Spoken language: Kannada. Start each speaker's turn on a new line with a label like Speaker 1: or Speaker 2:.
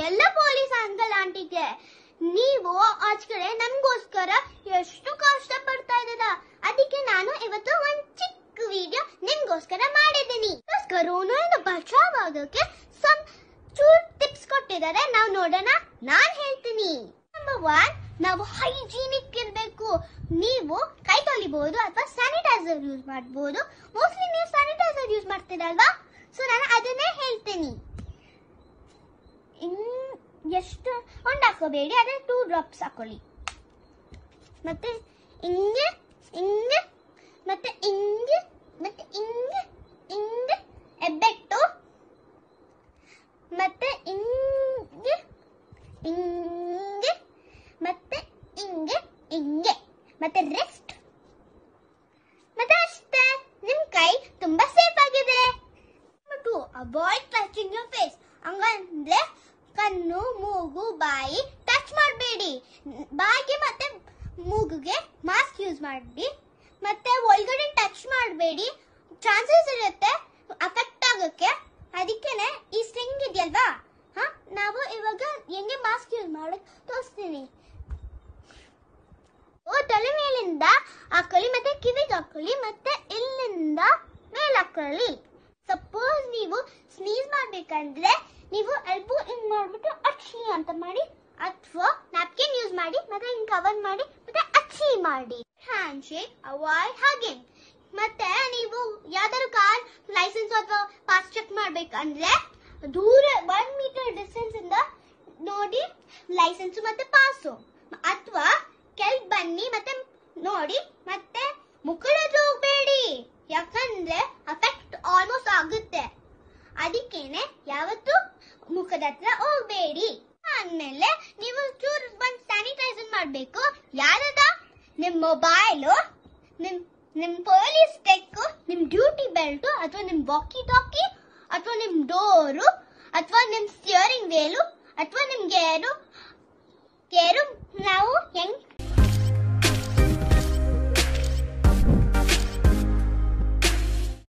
Speaker 1: ಎಲ್ಲ ಪೊಲೀಸ್ ಅಂಕಲ್ ಆಂಟಿಗೆ ನೀವು ಆಚ್ ಕಡೆ ನನ್ಗೋಸ್ಕರ ಎಷ್ಟು ಕಷ್ಟ ಪಡ್ತಾ ಇದ್ದೀರಾ ಅದಕ್ಕೆ ನಾನು ಇವತ್ತು ಒಂದ್ ಚಿಕ್ಕ ವಿಡಿಯೋ ನಿಮ್ಗೋಸ್ಕರ ಮಾಡಿದ್ದೀನಿ ಕರೋನಾದಿಂದ ಬಚಾವಾಗಕ್ಕೆ ಸಮ್ ಚೂರ್ ಟಿಪ್ಸ್ ಕೊಟ್ಟಿದ್ದಾರೆ ನಾವು ನೋಡೋಣ ನಾನ್ ಹೇಳ್ತೀನಿ ನಂಬರ್ ಒನ್ ನಾವು ಹೈಜೀನಿಕ್ ಇರಬೇಕು ನೀವು ಕೈ ತೊಳಿಬಹುದು ಅಥವಾ ಸ್ಯಾನಿಟೈಸರ್ ಯೂಸ್ ಮಾಡಬಹುದು ಮೋಸ್ಟ್ಲಿ ನೀವು ಸ್ಯಾನಿಟೈಸರ್ ಯೂಸ್ ಮಾಡ್ತೀರಲ್ವಾ ಸೊ ನಾನು ಅದನ್ನೇ ಹೇಳ್ತೀನಿ ಇನ್ ಎಷ್ಟು ಒಂದು ಹಾಕೋಬೇಡಿ ಅದೇ ಟೂ ಡ್ರಾಪ್ಸ್ ಹಾಕೊಳ್ಳಿ ಮತ್ತೆ ಹಿಂಗೆ ಹಿಂಗೆ ಮತ್ತೆ ಹಿಂಗೆ ಮತ್ತೆ ಹಿಂಗೆ ಹಿಂಗೆ ಎಬ್ಬೆಟ್ಟು ಮತ್ತೆ ಹಿಂಗೆ ಹಿಂಗೆ ಮತ್ತೆ ಹಿಂಗೆ ಹಿಂಗೆ ಮತ್ತೆ ರೆಸ್ಟ್ ಮತ್ತೆ ಅಷ್ಟೇ ನಿಮ್ ಕೈ ತುಂಬಾ ಸೇಫ್ ಆಗಿದೆ to avoid touching your face ಹಂಗಂದ್ರೆ ಕಣ್ಣು ಮೂಗು ಬಾಯಿ ಟಚ್ ಮಾಡಬೇಡಿ ಬಾಯಿಗೆ ಮತ್ತೆ ಮೂಗುಗೆ ಮಾಸ್ಕ್ ಯೂಸ್ ಮಾಡಿ ಮತ್ತೆ ಒಳಗಡೆ ಟಚ್ ಮಾಡಬೇಡಿ ಚಾನ್ಸಸ್ ಇರುತ್ತೆ ಅಫೆಕ್ಟ್ ಆಗೋಕ್ಕೆ ಅದಕ್ಕೇನೆ ಈ ಸ್ಟ್ರಿಂಗ್ ಇದೆಯಲ್ವಾ ಹಾ ನಾವು ಇವಾಗ ಹೆಂಗೆ ಮಾಸ್ಕ್ ಯೂಸ್ ಮಾಡೋದು ತೋರಿಸ್ತೀನಿ ಓ ತಲೆ ಮೇಲಿಂದ ಹಾಕೊಳ್ಳಿ ಮತ್ತೆ ಕಿವಿಗೆ ಹಾಕೊಳ್ಳಿ ಮತ್ತೆ ಇಲ್ಲಿಂದ ಮೇಲ್ ಹಾಕೊಳ್ಳಿ ಸಪೋಸ್ ನೀವು ಸ್ನೀಸ್ ಮಾಡ್ಬೇಕಂದ್ರೆ ನೀವು ಎಲ್ಬೋ ಹಿಂಗ್ ಮಾಡ್ಬಿಟ್ಟು ಅಚ್ಚಿ ಅಂತ ಮಾಡಿ ಅಥವಾ ನ್ಯಾಪ್ಕಿನ್ ಯೂಸ್ ಮಾಡಿ ಮತ್ತೆ ಹಿಂಗ್ ಕವರ್ ಮಾಡಿ ಮತ್ತೆ ಅಚ್ಚಿ ಮಾಡಿ ಹ್ಯಾಂಡ್ ಶೇಕ್ ಅವಾಯ್ಡ್ ಹಾಗಿಂಗ್ ಮತ್ತೆ ನೀವು ಯಾವ್ದಾದ್ರು ಕಾರ್ ಲೈಸೆನ್ಸ್ ಅಥವಾ ಪಾಸ್ ಚೆಕ್ ಮಾಡ್ಬೇಕಂದ್ರೆ ದೂರ ಒನ್ ಮೀಟರ್ ಡಿಸ್ಟೆನ್ಸ್ ಇಂದ ನೋಡಿ ಲೈಸೆನ್ಸ್ ಮತ್ತೆ ಪಾಸು ಅಥವಾ ಕೆಳಗ್ ಬನ್ನಿ ಮತ್ತೆ ನೋಡಿ ಮತ್ತೆ ಮುಕ್ಕಳದ್ದು ಹೋಗ್ಬೇಡಿ ಯಾಕಂದ್ರೆ ಅಫೆಕ್ಟ್ ಆಲ್ಮೋಸ್ಟ್ ಆಗುತ್ತೆ ಅದಕ್ಕೇನೆ ಯಾವತ್ತು ಮುಖದ ಹತ್ರ ಹೋಗ್ಬೇಡಿ ಆದ್ಮೇಲೆ ನೀವು ಚೂರು ಬಂದ್ ಸ್ಯಾನಿಟೈಸರ್ ಮಾಡ್ಬೇಕು ಯಾರದ ನಿಮ್ ಮೊಬೈಲು ನಿಮ್ ನಿಮ್ ಪೊಲೀಸ್ ಟೆಕ್ ನಿಮ್ ಡ್ಯೂಟಿ ಬೆಲ್ಟ್ ಅಥವಾ ನಿಮ್ ವಾಕಿ ಟಾಕಿ ಅಥವಾ ನಿಮ್ ಡೋರು ಅಥವಾ ನಿಮ್ ಸ್ಟಿಯರಿಂಗ್ ವೇಲು ಅಥವಾ ನಿಮ್ ಗೇರು